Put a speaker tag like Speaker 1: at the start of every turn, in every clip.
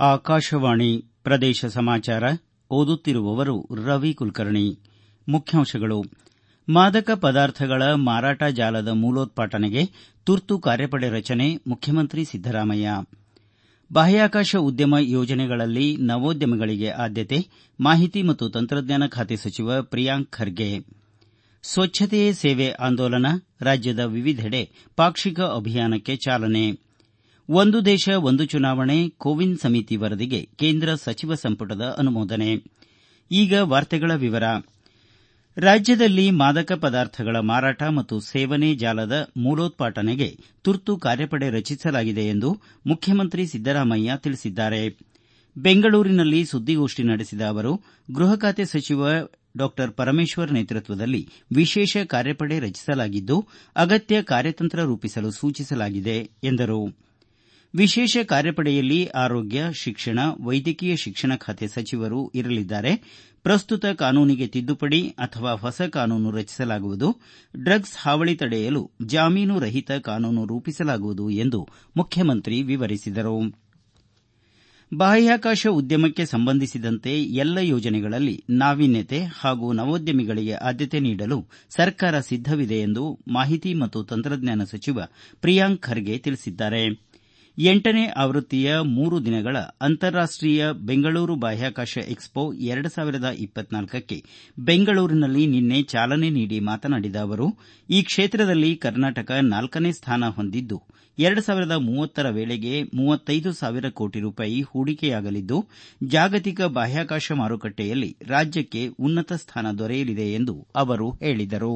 Speaker 1: ಆಕಾಶವಾಣಿ ಪ್ರದೇಶ ಸಮಾಚಾರ ಓದುತ್ತಿರುವವರು ರವಿ ಕುಲಕರ್ಣಿ ಮುಖ್ಯಾಂಶಗಳು ಮಾದಕ ಪದಾರ್ಥಗಳ ಮಾರಾಟ ಜಾಲದ ಮೂಲೋತ್ಪಾಟನೆಗೆ ತುರ್ತು ಕಾರ್ಯಪಡೆ ರಚನೆ ಮುಖ್ಯಮಂತ್ರಿ ಸಿದ್ದರಾಮಯ್ಯ ಬಾಹ್ಯಾಕಾಶ ಉದ್ಯಮ ಯೋಜನೆಗಳಲ್ಲಿ ನವೋದ್ಯಮಗಳಿಗೆ ಆದ್ಯತೆ ಮಾಹಿತಿ ಮತ್ತು ತಂತ್ರಜ್ಞಾನ ಖಾತೆ ಸಚಿವ ಪ್ರಿಯಾಂಕ್ ಖರ್ಗೆ ಸ್ವಚ್ಛತೆಯೇ ಸೇವೆ ಆಂದೋಲನ ರಾಜ್ಯದ ವಿವಿಧೆಡೆ ಪಾಕ್ಷಿಕ ಅಭಿಯಾನಕ್ಕೆ ಚಾಲನೆ ಒಂದು ದೇಶ ಒಂದು ಚುನಾವಣೆ ಕೋವಿನ್ ಸಮಿತಿ ವರದಿಗೆ ಕೇಂದ್ರ ಸಚಿವ ಸಂಪುಟದ ಅನುಮೋದನೆ ಈಗ ವಾರ್ತೆಗಳ ವಿವರ ರಾಜ್ಯದಲ್ಲಿ ಮಾದಕ ಪದಾರ್ಥಗಳ ಮಾರಾಟ ಮತ್ತು ಸೇವನೆ ಜಾಲದ ಮೂಲೋತ್ಪಾಟನೆಗೆ ತುರ್ತು ಕಾರ್ಯಪಡೆ ರಚಿಸಲಾಗಿದೆ ಎಂದು ಮುಖ್ಯಮಂತ್ರಿ ಸಿದ್ದರಾಮಯ್ಯ ತಿಳಿಸಿದ್ದಾರೆ ಬೆಂಗಳೂರಿನಲ್ಲಿ ಸುದ್ದಿಗೋಷ್ಠಿ ನಡೆಸಿದ ಅವರು ಗೃಹ ಖಾತೆ ಸಚಿವ ಡಾ ಪರಮೇಶ್ವರ್ ನೇತೃತ್ವದಲ್ಲಿ ವಿಶೇಷ ಕಾರ್ಯಪಡೆ ರಚಿಸಲಾಗಿದ್ದು ಅಗತ್ಯ ಕಾರ್ಯತಂತ್ರ ರೂಪಿಸಲು ಸೂಚಿಸಲಾಗಿದೆ ಎಂದರು ವಿಶೇಷ ಕಾರ್ಯಪಡೆಯಲ್ಲಿ ಆರೋಗ್ಯ ಶಿಕ್ಷಣ ವೈದ್ಯಕೀಯ ಶಿಕ್ಷಣ ಖಾತೆ ಸಚಿವರು ಇರಲಿದ್ದಾರೆ ಪ್ರಸ್ತುತ ಕಾನೂನಿಗೆ ತಿದ್ದುಪಡಿ ಅಥವಾ ಹೊಸ ಕಾನೂನು ರಚಿಸಲಾಗುವುದು ಡ್ರಗ್ಸ್ ಹಾವಳಿ ತಡೆಯಲು ಜಾಮೀನು ರಹಿತ ಕಾನೂನು ರೂಪಿಸಲಾಗುವುದು ಎಂದು ಮುಖ್ಯಮಂತ್ರಿ ವಿವರಿಸಿದರು ಬಾಹ್ಯಾಕಾಶ ಉದ್ಯಮಕ್ಕೆ ಸಂಬಂಧಿಸಿದಂತೆ ಎಲ್ಲ ಯೋಜನೆಗಳಲ್ಲಿ ನಾವೀನ್ಯತೆ ಹಾಗೂ ನವೋದ್ಯಮಿಗಳಿಗೆ ಆದ್ಯತೆ ನೀಡಲು ಸರ್ಕಾರ ಸಿದ್ದವಿದೆ ಎಂದು ಮಾಹಿತಿ ಮತ್ತು ತಂತ್ರಜ್ಞಾನ ಸಚಿವ ಪ್ರಿಯಾಂಕ್ ಖರ್ಗೆ ತಿಳಿಸಿದ್ದಾರೆ ಎಂಟನೇ ಆವೃತ್ತಿಯ ಮೂರು ದಿನಗಳ ಅಂತಾರಾಷ್ಟೀಯ ಬೆಂಗಳೂರು ಬಾಹ್ಯಾಕಾಶ ಎಕ್ಸ್ಪೋ ಎರಡು ಸಾವಿರದ ಇಪ್ಪತ್ನಾಲ್ಕಕ್ಕೆ ಬೆಂಗಳೂರಿನಲ್ಲಿ ನಿನ್ನೆ ಚಾಲನೆ ನೀಡಿ ಮಾತನಾಡಿದ ಅವರು ಈ ಕ್ಷೇತ್ರದಲ್ಲಿ ಕರ್ನಾಟಕ ನಾಲ್ಕನೇ ಸ್ಥಾನ ಹೊಂದಿದ್ದು ಎರಡು ಸಾವಿರದ ಮೂವತ್ತರ ವೇಳೆಗೆ ಮೂವತ್ತೈದು ಸಾವಿರ ಕೋಟಿ ರೂಪಾಯಿ ಹೂಡಿಕೆಯಾಗಲಿದ್ದು ಜಾಗತಿಕ ಬಾಹ್ಯಾಕಾಶ ಮಾರುಕಟ್ಟೆಯಲ್ಲಿ ರಾಜ್ಯಕ್ಕೆ ಉನ್ನತ ಸ್ಥಾನ ದೊರೆಯಲಿದೆ ಎಂದು ಅವರು ಹೇಳಿದರು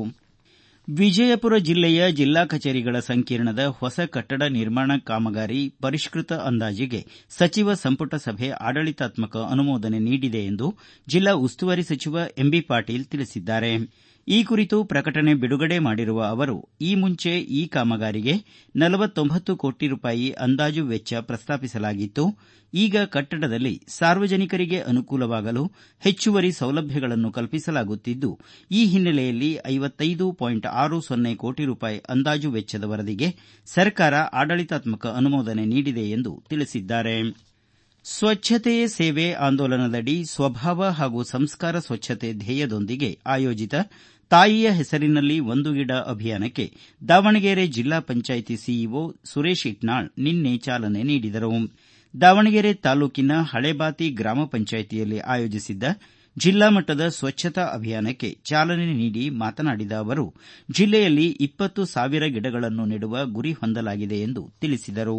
Speaker 1: ವಿಜಯಪುರ ಜಿಲ್ಲೆಯ ಜಿಲ್ಲಾ ಕಚೇರಿಗಳ ಸಂಕೀರ್ಣದ ಹೊಸ ಕಟ್ಟಡ ನಿರ್ಮಾಣ ಕಾಮಗಾರಿ ಪರಿಷ್ಕೃತ ಅಂದಾಜಿಗೆ ಸಚಿವ ಸಂಪುಟ ಸಭೆ ಆಡಳಿತಾತ್ಮಕ ಅನುಮೋದನೆ ನೀಡಿದೆ ಎಂದು ಜಿಲ್ಲಾ ಉಸ್ತುವಾರಿ ಸಚಿವ ಎಂಬಿ ಪಾಟೀಲ್ ತಿಳಿಸಿದ್ದಾರೆ ಈ ಕುರಿತು ಪ್ರಕಟಣೆ ಬಿಡುಗಡೆ ಮಾಡಿರುವ ಅವರು ಈ ಮುಂಚೆ ಈ ಕಾಮಗಾರಿಗೆ ನಲವತ್ತೊಂಬತ್ತು ಕೋಟಿ ರೂಪಾಯಿ ಅಂದಾಜು ವೆಚ್ಚ ಪ್ರಸ್ತಾಪಿಸಲಾಗಿತ್ತು ಈಗ ಕಟ್ಟಡದಲ್ಲಿ ಸಾರ್ವಜನಿಕರಿಗೆ ಅನುಕೂಲವಾಗಲು ಹೆಚ್ಚುವರಿ ಸೌಲಭ್ಯಗಳನ್ನು ಕಲ್ಪಿಸಲಾಗುತ್ತಿದ್ದು ಈ ಹಿನ್ನೆಲೆಯಲ್ಲಿ ಐವತ್ತೈದು ಪಾಯಿಂಟ್ ಆರು ಸೊನ್ನೆ ಕೋಟಿ ರೂಪಾಯಿ ಅಂದಾಜು ವೆಚ್ಚದ ವರದಿಗೆ ಸರ್ಕಾರ ಆಡಳಿತಾತ್ಮಕ ಅನುಮೋದನೆ ನೀಡಿದೆ ಎಂದು ತಿಳಿಸಿದ್ದಾರೆ ಸ್ವಚ್ಛತೆಯೇ ಸೇವೆ ಆಂದೋಲನದಡಿ ಸ್ವಭಾವ ಹಾಗೂ ಸಂಸ್ಕಾರ ಸ್ವಚ್ಛತೆ ಧ್ಯೇಯದೊಂದಿಗೆ ಆಯೋಜಿತ ತಾಯಿಯ ಹೆಸರಿನಲ್ಲಿ ಒಂದು ಗಿಡ ಅಭಿಯಾನಕ್ಕೆ ದಾವಣಗೆರೆ ಜಿಲ್ಲಾ ಪಂಚಾಯಿತಿ ಸಿಇಒ ಸುರೇಶ್ ಇಟ್ನಾಳ್ ನಿನ್ನೆ ಚಾಲನೆ ನೀಡಿದರು ದಾವಣಗೆರೆ ತಾಲೂಕಿನ ಹಳೇಬಾತಿ ಗ್ರಾಮ ಪಂಚಾಯಿತಿಯಲ್ಲಿ ಆಯೋಜಿಸಿದ್ದ ಜಿಲ್ಲಾ ಮಟ್ಟದ ಸ್ವಚ್ಛತಾ ಅಭಿಯಾನಕ್ಕೆ ಚಾಲನೆ ನೀಡಿ ಮಾತನಾಡಿದ ಅವರು ಜಿಲ್ಲೆಯಲ್ಲಿ ಇಪ್ಪತ್ತು ಸಾವಿರ ಗಿಡಗಳನ್ನು ನೆಡುವ ಗುರಿ ಹೊಂದಲಾಗಿದೆ ಎಂದು ತಿಳಿಸಿದರು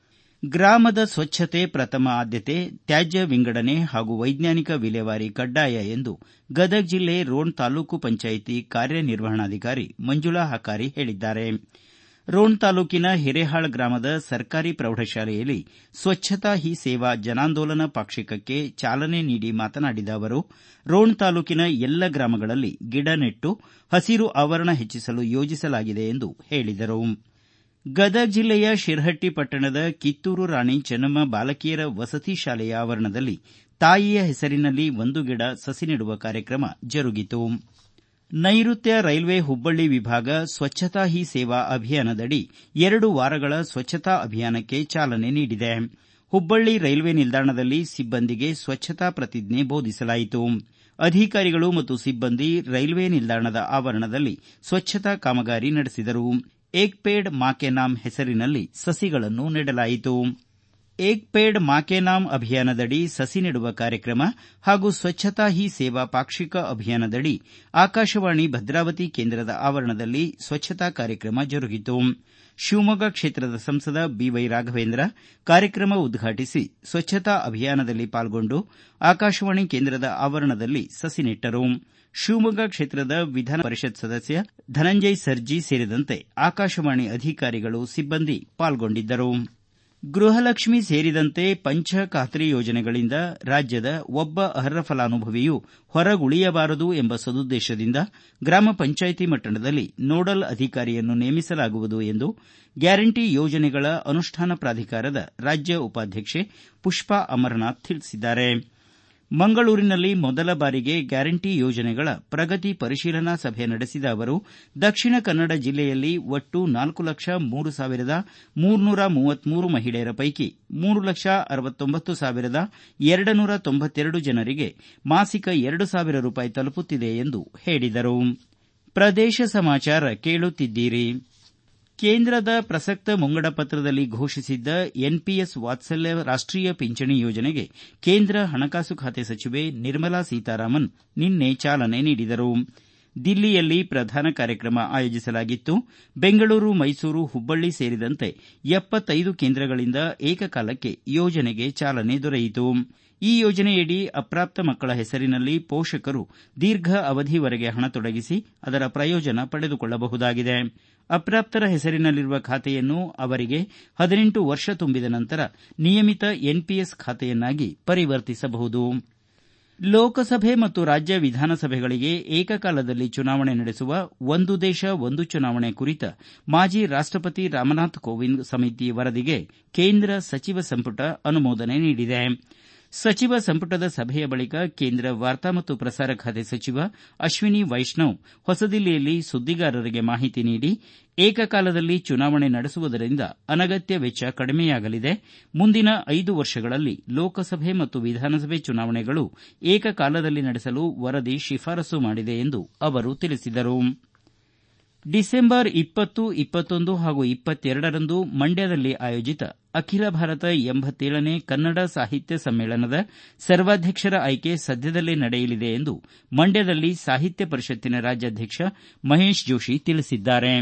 Speaker 1: ಗ್ರಾಮದ ಸ್ವಚ್ಛತೆ ಪ್ರಥಮ ಆದ್ಯತೆ ತ್ಯಾಜ್ಯ ವಿಂಗಡಣೆ ಹಾಗೂ ವೈಜ್ಞಾನಿಕ ವಿಲೇವಾರಿ ಕಡ್ಡಾಯ ಎಂದು ಗದಗ ಜಿಲ್ಲೆ ರೋಣ ತಾಲೂಕು ಪಂಚಾಯಿತಿ ಕಾರ್ಯನಿರ್ವಹಣಾಧಿಕಾರಿ ಮಂಜುಳಾ ಹಕಾರಿ ಹೇಳಿದ್ದಾರೆ ರೋಣ ತಾಲೂಕಿನ ಹಿರೇಹಾಳ ಗ್ರಾಮದ ಸರ್ಕಾರಿ ಪ್ರೌಢಶಾಲೆಯಲ್ಲಿ ಸ್ವಚ್ಛತಾ ಹಿ ಸೇವಾ ಜನಾಂದೋಲನ ಪಾಕ್ಷಿಕಕ್ಕೆ ಚಾಲನೆ ನೀಡಿ ಮಾತನಾಡಿದ ಅವರು ರೋಣ ತಾಲೂಕಿನ ಎಲ್ಲ ಗ್ರಾಮಗಳಲ್ಲಿ ಗಿಡ ನೆಟ್ಟು ಹಸಿರು ಆವರಣ ಹೆಚ್ಚಿಸಲು ಯೋಜಿಸಲಾಗಿದೆ ಎಂದು ಹೇಳಿದರು ಗದಗ ಜಿಲ್ಲೆಯ ಶಿರಹಟ್ಟಿ ಪಟ್ಟಣದ ಕಿತ್ತೂರು ರಾಣಿ ಚೆನ್ನಮ್ಮ ಬಾಲಕಿಯರ ವಸತಿ ಶಾಲೆಯ ಆವರಣದಲ್ಲಿ ತಾಯಿಯ ಹೆಸರಿನಲ್ಲಿ ಒಂದು ಗಿಡ ಸಸಿ ನೆಡುವ ಕಾರ್ಯಕ್ರಮ ಜರುಗಿತು ನೈಋತ್ಯ ರೈಲ್ವೆ ಹುಬ್ಬಳ್ಳಿ ವಿಭಾಗ ಸ್ವಚ್ಛತಾ ಹಿ ಸೇವಾ ಅಭಿಯಾನದಡಿ ಎರಡು ವಾರಗಳ ಸ್ವಚ್ಛತಾ ಅಭಿಯಾನಕ್ಕೆ ಚಾಲನೆ ನೀಡಿದೆ ಹುಬ್ಬಳ್ಳಿ ರೈಲ್ವೆ ನಿಲ್ದಾಣದಲ್ಲಿ ಸಿಬ್ಬಂದಿಗೆ ಸ್ವಚ್ಛತಾ ಪ್ರತಿಜ್ಞೆ ಬೋಧಿಸಲಾಯಿತು ಅಧಿಕಾರಿಗಳು ಮತ್ತು ಸಿಬ್ಬಂದಿ ರೈಲ್ವೆ ನಿಲ್ದಾಣದ ಆವರಣದಲ್ಲಿ ಸ್ವಚ್ಛತಾ ಕಾಮಗಾರಿ ನಡೆಸಿದರು ಏಕ್ ಪೇಡ್ ಮಾ ಕೆ ನಾಮ್ ಹೆಸರಿನಲ್ಲಿ ಸಸಿಗಳನ್ನು ನೆಡಲಾಯಿತು ಏಕ್ ಪೇಡ್ ಮಾ ಕೆ ನಾಮ್ ಅಭಿಯಾನದಡಿ ಸಸಿ ನೆಡುವ ಕಾರ್ಯಕ್ರಮ ಹಾಗೂ ಸ್ವಚ್ಛತಾ ಹಿ ಸೇವಾ ಪಾಕ್ಷಿಕ ಅಭಿಯಾನದಡಿ ಆಕಾಶವಾಣಿ ಭದ್ರಾವತಿ ಕೇಂದ್ರದ ಆವರಣದಲ್ಲಿ ಸ್ವಚ್ಛತಾ ಕಾರ್ಯಕ್ರಮ ಜರುಗಿತು ಶಿವಮೊಗ್ಗ ಕ್ಷೇತ್ರದ ಸಂಸದ ಬಿವೈ ರಾಘವೇಂದ್ರ ಕಾರ್ಯಕ್ರಮ ಉದ್ಘಾಟಿಸಿ ಸ್ವಚ್ಛತಾ ಅಭಿಯಾನದಲ್ಲಿ ಪಾಲ್ಗೊಂಡು ಆಕಾಶವಾಣಿ ಕೇಂದ್ರದ ಆವರಣದಲ್ಲಿ ಸಸಿ ನೆಟ್ಟರು ಶಿವಮೊಗ್ಗ ಕ್ಷೇತ್ರದ ವಿಧಾನ ಪರಿಷತ್ ಸದಸ್ಯ ಧನಂಜಯ ಸರ್ಜಿ ಸೇರಿದಂತೆ ಆಕಾಶವಾಣಿ ಅಧಿಕಾರಿಗಳು ಸಿಬ್ಬಂದಿ ಪಾಲ್ಗೊಂಡಿದ್ದರು ಗೃಹಲಕ್ಷ್ಮಿ ಸೇರಿದಂತೆ ಪಂಚ ಖಾತ್ರಿ ಯೋಜನೆಗಳಿಂದ ರಾಜ್ಯದ ಒಬ್ಬ ಅರ್ಹ ಫಲಾನುಭವಿಯೂ ಹೊರಗುಳಿಯಬಾರದು ಎಂಬ ಸದುದ್ದೇಶದಿಂದ ಗ್ರಾಮ ಪಂಚಾಯಿತಿ ಮಟ್ಟದಲ್ಲಿ ನೋಡಲ್ ಅಧಿಕಾರಿಯನ್ನು ನೇಮಿಸಲಾಗುವುದು ಎಂದು ಗ್ಯಾರಂಟಿ ಯೋಜನೆಗಳ ಅನುಷ್ಠಾನ ಪ್ರಾಧಿಕಾರದ ರಾಜ್ಯ ಉಪಾಧ್ಯಕ್ಷೆ ಪುಷ್ಪಾ ಅಮರನಾಥ್ ತಿಳಿಸಿದ್ದಾರೆ ಮಂಗಳೂರಿನಲ್ಲಿ ಮೊದಲ ಬಾರಿಗೆ ಗ್ಯಾರಂಟಿ ಯೋಜನೆಗಳ ಪ್ರಗತಿ ಪರಿಶೀಲನಾ ಸಭೆ ನಡೆಸಿದ ಅವರು ದಕ್ಷಿಣ ಕನ್ನಡ ಜಿಲ್ಲೆಯಲ್ಲಿ ಒಟ್ಟು ನಾಲ್ಕು ಲಕ್ಷ ಮೂರು ಸಾವಿರದ ಮೂರ್ನೂರ ಮೂವತ್ಮೂರು ಮಹಿಳೆಯರ ಪೈಕಿ ಮೂರು ಲಕ್ಷ ಅರವತ್ತೊಂಬತ್ತು ಸಾವಿರದ ಎರಡು ನೂರ ತೊಂಬತ್ತೆರಡು ಜನರಿಗೆ ಮಾಸಿಕ ಎರಡು ಸಾವಿರ ರೂಪಾಯಿ ತಲುಪುತ್ತಿದೆ ಎಂದು ಹೇಳಿದರು ಪ್ರದೇಶ ಸಮಾಚಾರ ಕೇಳುತ್ತಿದ್ದೀರಿ ಕೇಂದ್ರದ ಪ್ರಸಕ್ತ ಮುಂಗಡ ಪತ್ರದಲ್ಲಿ ಘೋಷಿಸಿದ್ದ ಎನ್ಪಿಎಸ್ ವಾತ್ಸಲ್ಯ ರಾಷ್ಟೀಯ ಪಿಂಚಣಿ ಯೋಜನೆಗೆ ಕೇಂದ್ರ ಹಣಕಾಸು ಖಾತೆ ಸಚಿವೆ ನಿರ್ಮಲಾ ಸೀತಾರಾಮನ್ ನಿನ್ನೆ ಚಾಲನೆ ನೀಡಿದರು ದಿಲ್ಲಿಯಲ್ಲಿ ಪ್ರಧಾನ ಕಾರ್ಯಕ್ರಮ ಆಯೋಜಿಸಲಾಗಿತ್ತು ಬೆಂಗಳೂರು ಮೈಸೂರು ಹುಬ್ಬಳ್ಳಿ ಸೇರಿದಂತೆ ಎಪ್ಪತ್ತೈದು ಕೇಂದ್ರಗಳಿಂದ ಏಕಕಾಲಕ್ಕೆ ಯೋಜನೆಗೆ ಚಾಲನೆ ದೊರೆಯಿತು ಈ ಯೋಜನೆಯಡಿ ಅಪ್ರಾಪ್ತ ಮಕ್ಕಳ ಹೆಸರಿನಲ್ಲಿ ಪೋಷಕರು ದೀರ್ಘ ಅವಧಿವರೆಗೆ ಹಣ ತೊಡಗಿಸಿ ಅದರ ಪ್ರಯೋಜನ ಪಡೆದುಕೊಳ್ಳಬಹುದಾಗಿದೆ ಅಪ್ರಾಪ್ತರ ಹೆಸರಿನಲ್ಲಿರುವ ಖಾತೆಯನ್ನು ಅವರಿಗೆ ಹದಿನೆಂಟು ವರ್ಷ ತುಂಬಿದ ನಂತರ ನಿಯಮಿತ ಎನ್ಪಿಎಸ್ ಖಾತೆಯನ್ನಾಗಿ ಪರಿವರ್ತಿಸಬಹುದು ಲೋಕಸಭೆ ಮತ್ತು ರಾಜ್ಯ ವಿಧಾನಸಭೆಗಳಿಗೆ ಏಕಕಾಲದಲ್ಲಿ ಚುನಾವಣೆ ನಡೆಸುವ ಒಂದು ದೇಶ ಒಂದು ಚುನಾವಣೆ ಕುರಿತ ಮಾಜಿ ರಾಷ್ಟಪತಿ ರಾಮನಾಥ್ ಕೋವಿಂದ್ ಸಮಿತಿ ವರದಿಗೆ ಕೇಂದ್ರ ಸಚಿವ ಸಂಪುಟ ಅನುಮೋದನೆ ನೀಡಿದೆ ಸಚಿವ ಸಂಪುಟದ ಸಭೆಯ ಬಳಿಕ ಕೇಂದ್ರ ವಾರ್ತಾ ಮತ್ತು ಪ್ರಸಾರ ಖಾತೆ ಸಚಿವ ಅಶ್ವಿನಿ ವೈಷ್ಣವ್ ಹೊಸದಿಲ್ಲಿಯಲ್ಲಿ ಸುದ್ದಿಗಾರರಿಗೆ ಮಾಹಿತಿ ನೀಡಿ ಏಕಕಾಲದಲ್ಲಿ ಚುನಾವಣೆ ನಡೆಸುವುದರಿಂದ ಅನಗತ್ಯ ವೆಚ್ಚ ಕಡಿಮೆಯಾಗಲಿದೆ ಮುಂದಿನ ಐದು ವರ್ಷಗಳಲ್ಲಿ ಲೋಕಸಭೆ ಮತ್ತು ವಿಧಾನಸಭೆ ಚುನಾವಣೆಗಳು ಏಕಕಾಲದಲ್ಲಿ ನಡೆಸಲು ವರದಿ ಶಿಫಾರಸು ಮಾಡಿದೆ ಎಂದು ಅವರು ತಿಳಿಸಿದರು ಡಿಸೆಂಬರ್ ಇಪ್ಪತ್ತು ಇಪ್ಪತ್ತೊಂದು ಹಾಗೂ ಇಪ್ಪತ್ತೆರಡರಂದು ಮಂಡ್ಯದಲ್ಲಿ ಆಯೋಜಿತ ಅಖಿಲ ಭಾರತ ಎಂಬತ್ತೇಳನೇ ಕನ್ನಡ ಸಾಹಿತ್ಯ ಸಮ್ಮೇಳನದ ಸರ್ವಾಧ್ಯಕ್ಷರ ಆಯ್ಕೆ ಸದ್ಯದಲ್ಲೇ ನಡೆಯಲಿದೆ ಎಂದು ಮಂಡ್ಯದಲ್ಲಿ ಸಾಹಿತ್ಯ ಪರಿಷತ್ತಿನ ರಾಜ್ಯಾಧ್ಯಕ್ಷ ಮಹೇಶ್ ಜೋಶಿ ತಿಳಿಸಿದ್ದಾರೆ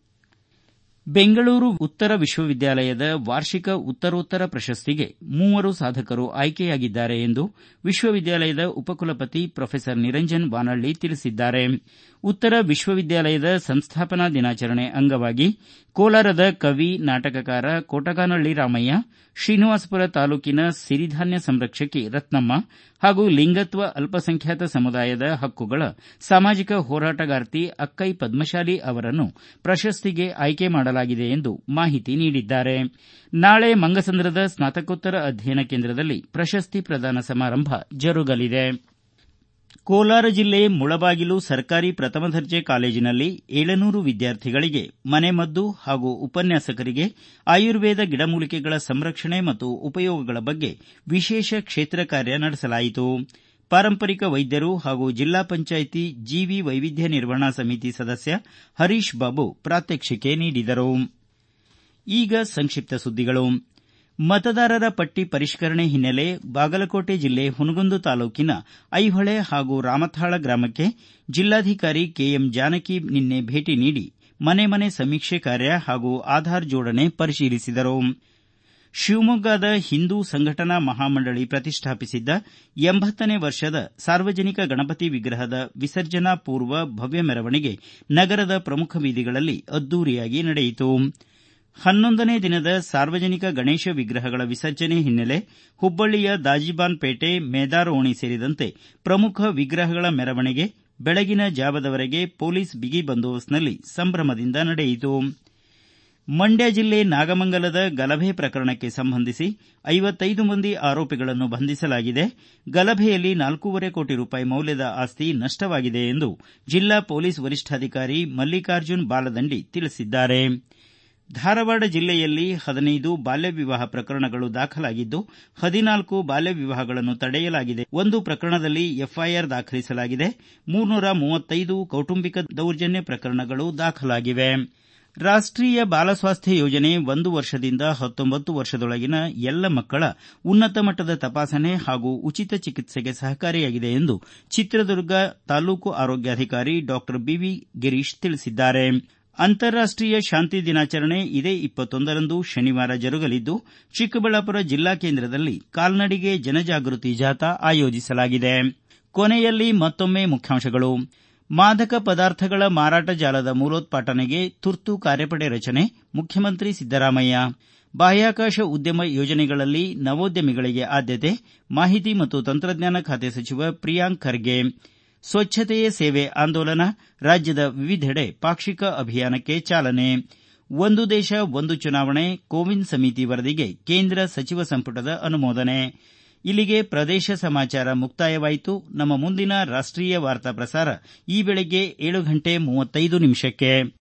Speaker 1: ಬೆಂಗಳೂರು ಉತ್ತರ ವಿಶ್ವವಿದ್ಯಾಲಯದ ವಾರ್ಷಿಕ ಉತ್ತರೋತ್ತರ ಪ್ರಶಸ್ತಿಗೆ ಮೂವರು ಸಾಧಕರು ಆಯ್ಕೆಯಾಗಿದ್ದಾರೆ ಎಂದು ವಿಶ್ವವಿದ್ಯಾಲಯದ ಉಪಕುಲಪತಿ ಪ್ರೊಫೆಸರ್ ನಿರಂಜನ್ ವಾನಳ್ಳಿ ತಿಳಿಸಿದ್ದಾರೆ ಉತ್ತರ ವಿಶ್ವವಿದ್ಯಾಲಯದ ಸಂಸ್ಥಾಪನಾ ದಿನಾಚರಣೆ ಅಂಗವಾಗಿ ಕೋಲಾರದ ಕವಿ ನಾಟಕಕಾರ ಕೋಟಗಾನಹಳ್ಳಿ ರಾಮಯ್ಯ ಶ್ರೀನಿವಾಸಪುರ ತಾಲೂಕಿನ ಸಿರಿಧಾನ್ಯ ಸಂರಕ್ಷಕಿ ರತ್ನಮ್ಮ ಹಾಗೂ ಲಿಂಗತ್ವ ಅಲ್ಪಸಂಖ್ಯಾತ ಸಮುದಾಯದ ಹಕ್ಕುಗಳ ಸಾಮಾಜಿಕ ಹೋರಾಟಗಾರ್ತಿ ಅಕ್ಕೈ ಪದ್ಮಶಾಲಿ ಅವರನ್ನು ಪ್ರಶಸ್ತಿಗೆ ಆಯ್ಕೆ ಮಾಡಲಾಗಿದೆ ಎಂದು ಮಾಹಿತಿ ನೀಡಿದ್ದಾರೆ ನಾಳೆ ಮಂಗಸಂದ್ರದ ಸ್ನಾತಕೋತ್ತರ ಅಧ್ಯಯನ ಕೇಂದ್ರದಲ್ಲಿ ಪ್ರಶಸ್ತಿ ಪ್ರದಾನ ಸಮಾರಂಭ ಜರುಗಲಿದೆ ಕೋಲಾರ ಜಿಲ್ಲೆ ಮುಳಬಾಗಿಲು ಸರ್ಕಾರಿ ಪ್ರಥಮ ದರ್ಜೆ ಕಾಲೇಜಿನಲ್ಲಿ ಏಳನೂರು ವಿದ್ಯಾರ್ಥಿಗಳಿಗೆ ಮನೆಮದ್ದು ಹಾಗೂ ಉಪನ್ಯಾಸಕರಿಗೆ ಆಯುರ್ವೇದ ಗಿಡಮೂಲಿಕೆಗಳ ಸಂರಕ್ಷಣೆ ಮತ್ತು ಉಪಯೋಗಗಳ ಬಗ್ಗೆ ವಿಶೇಷ ಕ್ಷೇತ್ರ ಕಾರ್ಯ ನಡೆಸಲಾಯಿತು ಪಾರಂಪರಿಕ ವೈದ್ಯರು ಹಾಗೂ ಜಿಲ್ಲಾ ಪಂಚಾಯಿತಿ ಜೀವಿ ವೈವಿಧ್ಯ ನಿರ್ವಹಣಾ ಸಮಿತಿ ಸದಸ್ಯ ಹರೀಶ್ ಬಾಬು ಪ್ರಾತ್ಯಕ್ಷಿಕೆ ನೀಡಿದರು ಈಗ ಸಂಕ್ಷಿಪ್ತ ಸುದ್ದಿಗಳು ಮತದಾರರ ಪಟ್ಟಿ ಪರಿಷ್ಕರಣೆ ಹಿನ್ನೆಲೆ ಬಾಗಲಕೋಟೆ ಜಿಲ್ಲೆ ಹುನಗುಂದ ತಾಲೂಕಿನ ಐಹೊಳೆ ಹಾಗೂ ರಾಮತಾಳ ಗ್ರಾಮಕ್ಕೆ ಜಿಲ್ಲಾಧಿಕಾರಿ ಕೆಎಂ ಜಾನಕಿ ನಿನ್ನೆ ಭೇಟಿ ನೀಡಿ ಮನೆ ಮನೆ ಸಮೀಕ್ಷೆ ಕಾರ್ಯ ಹಾಗೂ ಆಧಾರ್ ಜೋಡಣೆ ಪರಿಶೀಲಿಸಿದರು ಶಿವಮೊಗ್ಗದ ಹಿಂದೂ ಸಂಘಟನಾ ಮಹಾಮಂಡಳಿ ಪ್ರತಿಷ್ಠಾಪಿಸಿದ್ದ ಎಂಬತ್ತನೇ ವರ್ಷದ ಸಾರ್ವಜನಿಕ ಗಣಪತಿ ವಿಗ್ರಹದ ವಿಸರ್ಜನಾ ಪೂರ್ವ ಭವ್ಯ ಮೆರವಣಿಗೆ ನಗರದ ಪ್ರಮುಖ ಬೀದಿಗಳಲ್ಲಿ ಅದ್ದೂರಿಯಾಗಿ ನಡೆಯಿತು ಹನ್ನೊಂದನೇ ದಿನದ ಸಾರ್ವಜನಿಕ ಗಣೇಶ ವಿಗ್ರಹಗಳ ವಿಸರ್ಜನೆ ಹಿನ್ನೆಲೆ ಹುಬ್ಬಳ್ಳಿಯ ದಾಜಿಬಾನ್ ಪೇಟೆ ಮೇದಾರ ಓಣಿ ಸೇರಿದಂತೆ ಪ್ರಮುಖ ವಿಗ್ರಹಗಳ ಮೆರವಣಿಗೆ ಬೆಳಗಿನ ಜಾವದವರೆಗೆ ಪೊಲೀಸ್ ಬಿಗಿ ಬಂದೋಬಸ್ತ್ನಲ್ಲಿ ಸಂಭ್ರಮದಿಂದ ನಡೆಯಿತು ಮಂಡ್ಯ ಜಿಲ್ಲೆ ನಾಗಮಂಗಲದ ಗಲಭೆ ಪ್ರಕರಣಕ್ಕೆ ಸಂಬಂಧಿಸಿ ಐವತ್ತೈದು ಮಂದಿ ಆರೋಪಿಗಳನ್ನು ಬಂಧಿಸಲಾಗಿದೆ ಗಲಭೆಯಲ್ಲಿ ನಾಲ್ಕೂವರೆ ಕೋಟಿ ರೂಪಾಯಿ ಮೌಲ್ಯದ ಆಸ್ತಿ ನಷ್ಟವಾಗಿದೆ ಎಂದು ಜಿಲ್ಲಾ ಪೊಲೀಸ್ ವರಿಷ್ಠಾಧಿಕಾರಿ ಮಲ್ಲಿಕಾರ್ಜುನ್ ಬಾಲದಂಡಿ ತಿಳಿಸಿದ್ದಾರೆ ಧಾರವಾಡ ಜಿಲ್ಲೆಯಲ್ಲಿ ಹದಿನೈದು ಬಾಲ್ಯ ವಿವಾಹ ಪ್ರಕರಣಗಳು ದಾಖಲಾಗಿದ್ದು ಹದಿನಾಲ್ಕು ಬಾಲ್ಯ ವಿವಾಹಗಳನ್ನು ತಡೆಯಲಾಗಿದೆ ಒಂದು ಪ್ರಕರಣದಲ್ಲಿ ಎಫ್ಐಆರ್ ದಾಖಲಿಸಲಾಗಿದೆ ಮೂರ್ನೂರ ಮೂವತ್ತೈದು ಕೌಟುಂಬಿಕ ದೌರ್ಜನ್ಯ ಪ್ರಕರಣಗಳು ದಾಖಲಾಗಿವೆ ರಾಷ್ಟೀಯ ಬಾಲ ಸ್ವಾಸ್ಥ್ಯ ಯೋಜನೆ ಒಂದು ವರ್ಷದಿಂದ ಹತ್ತೊಂಬತ್ತು ವರ್ಷದೊಳಗಿನ ಎಲ್ಲ ಮಕ್ಕಳ ಉನ್ನತ ಮಟ್ಟದ ತಪಾಸಣೆ ಹಾಗೂ ಉಚಿತ ಚಿಕಿತ್ಸೆಗೆ ಸಹಕಾರಿಯಾಗಿದೆ ಎಂದು ಚಿತ್ರದುರ್ಗ ತಾಲೂಕು ಆರೋಗ್ಯಾಧಿಕಾರಿ ಡಾ ಬಿವಿ ಗಿರೀಶ್ ತಿಳಿಸಿದ್ದಾರೆ ಅಂತಾರಾಷ್ಟೀಯ ಶಾಂತಿ ದಿನಾಚರಣೆ ಇದೇ ಇಪ್ಪತ್ತೊಂದರಂದು ಶನಿವಾರ ಜರುಗಲಿದ್ದು ಚಿಕ್ಕಬಳ್ಳಾಪುರ ಜಿಲ್ಲಾ ಕೇಂದ್ರದಲ್ಲಿ ಕಾಲ್ನಡಿಗೆ ಜನಜಾಗೃತಿ ಜಾಥಾ ಆಯೋಜಿಸಲಾಗಿದೆ ಕೊನೆಯಲ್ಲಿ ಮತ್ತೊಮ್ಮೆ ಮುಖ್ಯಾಂಶಗಳು ಮಾದಕ ಪದಾರ್ಥಗಳ ಮಾರಾಟ ಜಾಲದ ಮೂಲೋತ್ಪಾಟನೆಗೆ ತುರ್ತು ಕಾರ್ಯಪಡೆ ರಚನೆ ಮುಖ್ಯಮಂತ್ರಿ ಸಿದ್ದರಾಮಯ್ಯ ಬಾಹ್ಯಾಕಾಶ ಉದ್ಯಮ ಯೋಜನೆಗಳಲ್ಲಿ ನವೋದ್ಯಮಿಗಳಿಗೆ ಆದ್ಯತೆ ಮಾಹಿತಿ ಮತ್ತು ತಂತ್ರಜ್ಞಾನ ಖಾತೆ ಸಚಿವ ಪ್ರಿಯಾಂಕ್ ಖರ್ಗೆ ಸ್ವಚ್ಛತೆಯೇ ಸೇವೆ ಆಂದೋಲನ ರಾಜ್ಯದ ವಿವಿಧೆಡೆ ಪಾಕ್ಷಿಕ ಅಭಿಯಾನಕ್ಕೆ ಚಾಲನೆ ಒಂದು ದೇಶ ಒಂದು ಚುನಾವಣೆ ಕೋವಿನ್ ಸಮಿತಿ ವರದಿಗೆ ಕೇಂದ್ರ ಸಚಿವ ಸಂಪುಟದ ಅನುಮೋದನೆ ಇಲ್ಲಿಗೆ ಪ್ರದೇಶ ಸಮಾಚಾರ ಮುಕ್ತಾಯವಾಯಿತು ನಮ್ಮ ಮುಂದಿನ ರಾಷ್ಟೀಯ ವಾರ್ತಾ ಪ್ರಸಾರ ಈ ಬೆಳಗ್ಗೆ ಏಳು ಗಂಟೆ ಮೂವತ್ತೈದು ನಿಮಿಷಕ್ಕೆ